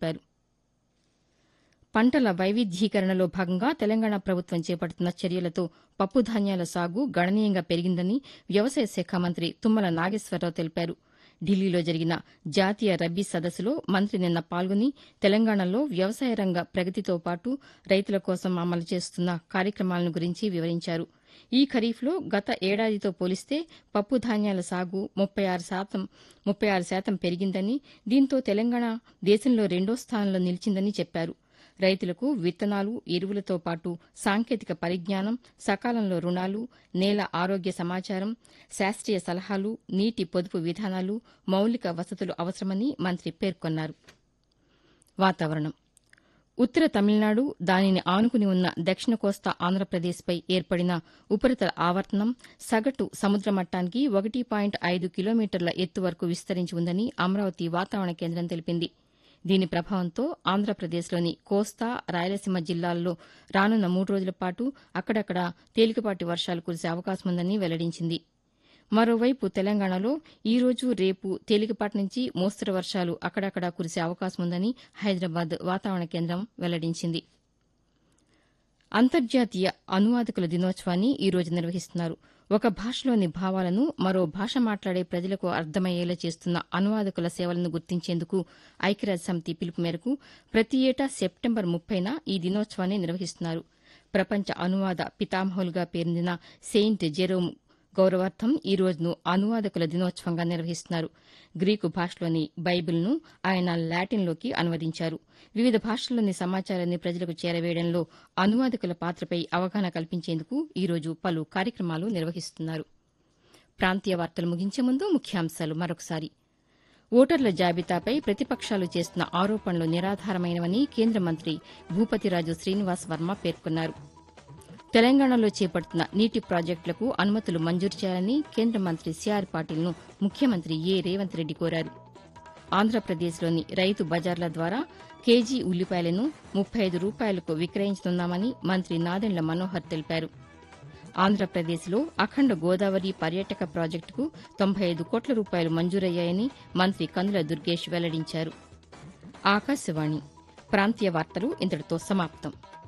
తెలిపారు పంటల వైవిధ్యీకరణలో భాగంగా తెలంగాణ ప్రభుత్వం చేపడుతున్న చర్యలతో పప్పు ధాన్యాల సాగు గణనీయంగా పెరిగిందని వ్యవసాయ శాఖ మంత్రి తుమ్మల నాగేశ్వరరావు తెలిపారు ఢిల్లీలో జరిగిన జాతీయ రబ్బీ సదస్సులో మంత్రి నిన్న పాల్గొని తెలంగాణలో వ్యవసాయ రంగ ప్రగతితో పాటు రైతుల కోసం అమలు చేస్తున్న కార్యక్రమాలను గురించి వివరించారు ఈ ఖరీఫ్లో గత ఏడాదితో పోలిస్తే పప్పు ధాన్యాల సాగు ముప్పై ఆరు శాతం ముప్పై ఆరు శాతం పెరిగిందని దీంతో తెలంగాణ దేశంలో రెండో స్థానంలో నిలిచిందని చెప్పారు రైతులకు విత్తనాలు ఎరువులతో పాటు సాంకేతిక పరిజ్ఞానం సకాలంలో రుణాలు నేల ఆరోగ్య సమాచారం శాస్త్రీయ సలహాలు నీటి పొదుపు విధానాలు మౌలిక వసతులు అవసరమని మంత్రి పేర్కొన్నారు వాతావరణం ఉత్తర తమిళనాడు దానిని ఆనుకుని ఉన్న దక్షిణ కోస్తా ఆంధ్రప్రదేశ్పై ఏర్పడిన ఉపరితల ఆవర్తనం సగటు సముద్ర మట్టానికి ఒకటి పాయింట్ ఐదు కిలోమీటర్ల ఎత్తు వరకు విస్తరించి ఉందని అమరావతి వాతావరణ కేంద్రం తెలిపింది దీని ప్రభావంతో ఆంధ్రప్రదేశ్లోని కోస్తా రాయలసీమ జిల్లాల్లో రానున్న మూడు రోజుల పాటు అక్కడక్కడ తేలికపాటి వర్షాలు కురిసే అవకాశం ఉందని వెల్లడించింది మరోవైపు తెలంగాణలో ఈ రోజు రేపు తేలికపాటి నుంచి మోస్తరు వర్షాలు అక్కడక్కడా కురిసే అవకాశం ఉందని హైదరాబాద్ వాతావరణ కేంద్రం వెల్లడించింది అంతర్జాతీయ అనువాదకుల దినోత్సవాన్ని ఈ రోజు నిర్వహిస్తున్నారు ఒక భాషలోని భావాలను మరో భాష మాట్లాడే ప్రజలకు అర్థమయ్యేలా చేస్తున్న అనువాదకుల సేవలను గుర్తించేందుకు ఐక్యరాజ్య సమితి పిలుపు మేరకు ప్రతి ఏటా సెప్టెంబర్ ముప్పైన ఈ దినోత్సవాన్ని నిర్వహిస్తున్నారు ప్రపంచ అనువాద పితామహులుగా పేరొందిన సెయింట్ జెరోమ్ గౌరవార్థం ఈ రోజును అనువాదకుల దినోత్సవంగా నిర్వహిస్తున్నారు గ్రీకు భాషలోని బైబిల్ను ఆయన లాటిన్లోకి అనువదించారు వివిధ భాషల్లోని సమాచారాన్ని ప్రజలకు చేరవేయడంలో అనువాదకుల పాత్రపై అవగాహన కల్పించేందుకు ఈ రోజు పలు కార్యక్రమాలు నిర్వహిస్తున్నారు ప్రాంతీయ వార్తలు ముగించే ముందు ముఖ్యాంశాలు మరొకసారి ఓటర్ల జాబితాపై ప్రతిపక్షాలు చేస్తున్న ఆరోపణలు నిరాధారమైనవని కేంద్ర మంత్రి భూపతిరాజు శ్రీనివాస్ వర్మ పేర్కొన్నారు తెలంగాణలో చేపడుతున్న నీటి ప్రాజెక్టులకు అనుమతులు మంజూరు చేయాలని కేంద్ర మంత్రి సిఆర్ పాటిల్ను ముఖ్యమంత్రి ఏ రేవంత్ రెడ్డి కోరారు ఆంధ్రప్రదేశ్లోని రైతు బజార్ల ద్వారా కేజీ ఉల్లిపాయలను ముప్పై ఐదు రూపాయలకు విక్రయించనున్నామని మంత్రి నాదెండ్ల మనోహర్ తెలిపారు ఆంధ్రప్రదేశ్లో అఖండ గోదావరి పర్యాటక ప్రాజెక్టుకు తొంభై ఐదు కోట్ల రూపాయలు మంజూరయ్యాయని మంత్రి కందుల దుర్గేష్ వెల్లడించారు ఆకాశవాణి ప్రాంతీయ వార్తలు ఇంతటితో సమాప్తం